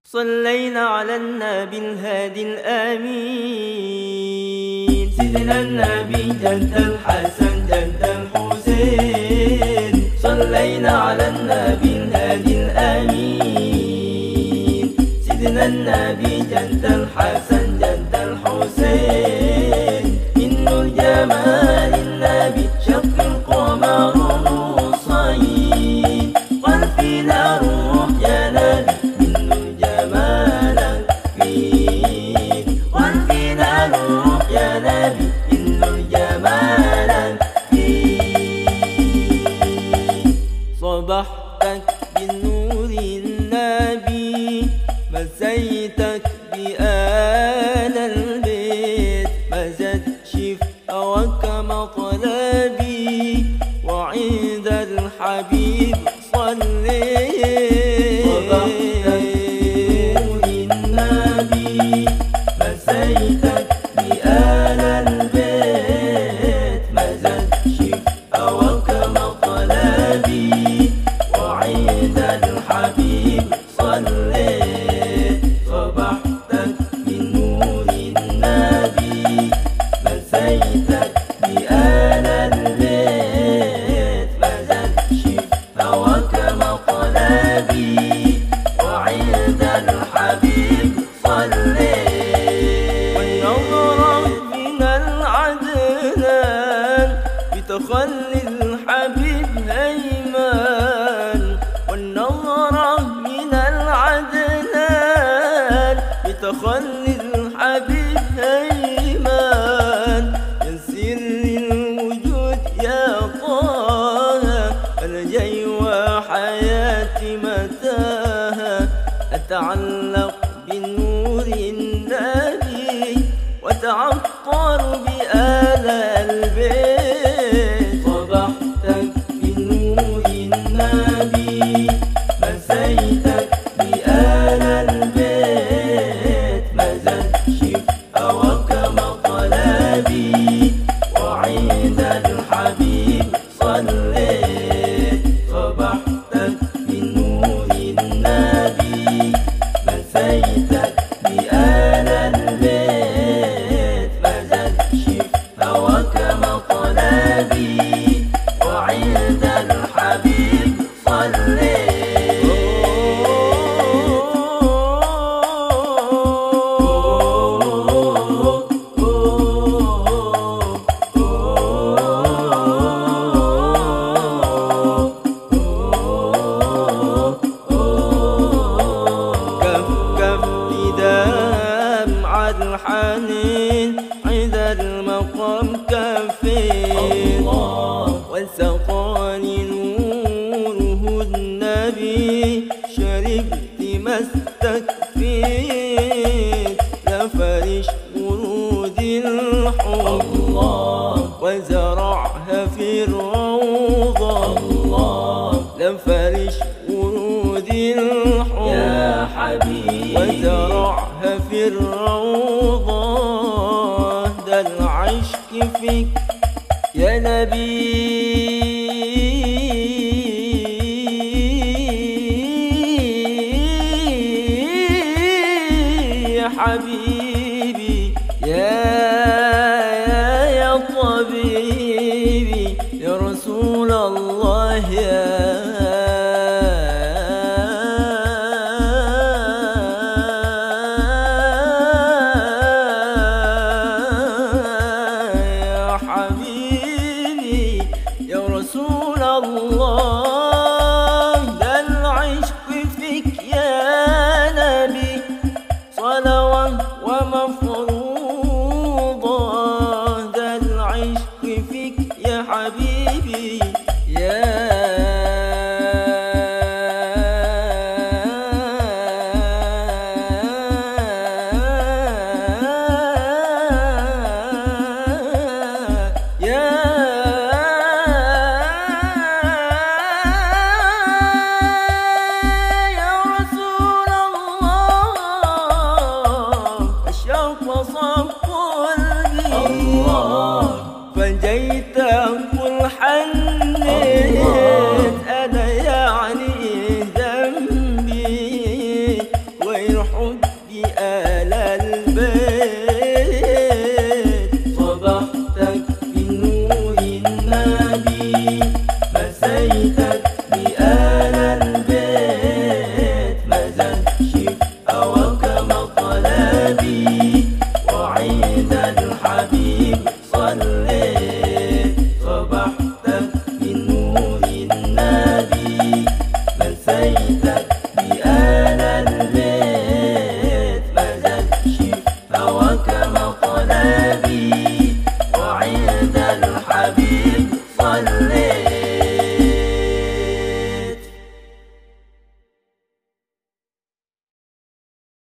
صلينا على النبي الهادي الآمين سيدنا النبي جد الحسن جد الحسين صلينا على النبي الهادي الآمين سيدنا النبي جد الحسن جد الحسين إن الجمال النبي شق القمر نصين قال فينا روح يا نبي إن الجمال فيك قال فينا روح يا نبي إن الجمال فيك صبحتك بالنور النبي مسيتك بآل البيت مزد شفاءك مطلبي وعند الحبيب صليت صبحتك بنور النبي مسيتك بآل البيت مزد شفاءك مطلبي وعند الحبيب صليت صبحتك بنور النبي مسيتك بآل البيت مزد شفاءك مطلبي وعند الحبيب صليت والنظرة من العدنان بتخلي الحبيب هيمان والنظرة من العدنان بتخلي الحبيب هيمان من سر الوجود يا طه الجي وحياتي متاها أتعلق بنور النبي وتعطر بآل البيت صبحتك بنور النبي مسيتك بآل البيت مزد شفاءك مطلبي وعند الحبيب صليت صبحتك بنور النبي مسيتك بآل البيت مزد شفاءك مطلبي وعند الحبيب كف كف بدمع الحنين عند المقام كفين وسقاني نوره النبي شربت ما استكفيت لفرش ورود الحب وزرعها في الروضة لفرش ورود الحب يا حبيبي وزرعها في الروضة ده العشق فيك يا نبي يا حبيبي يا يا يا طبيبي يا رسول الله يا حبيبي يا رسول الله ده العشق فيك يا نبي صلوات ومفروضة ده العشق فيك يا حبيبي يا يا رسول الله الشوق صف قلبي الله فجيت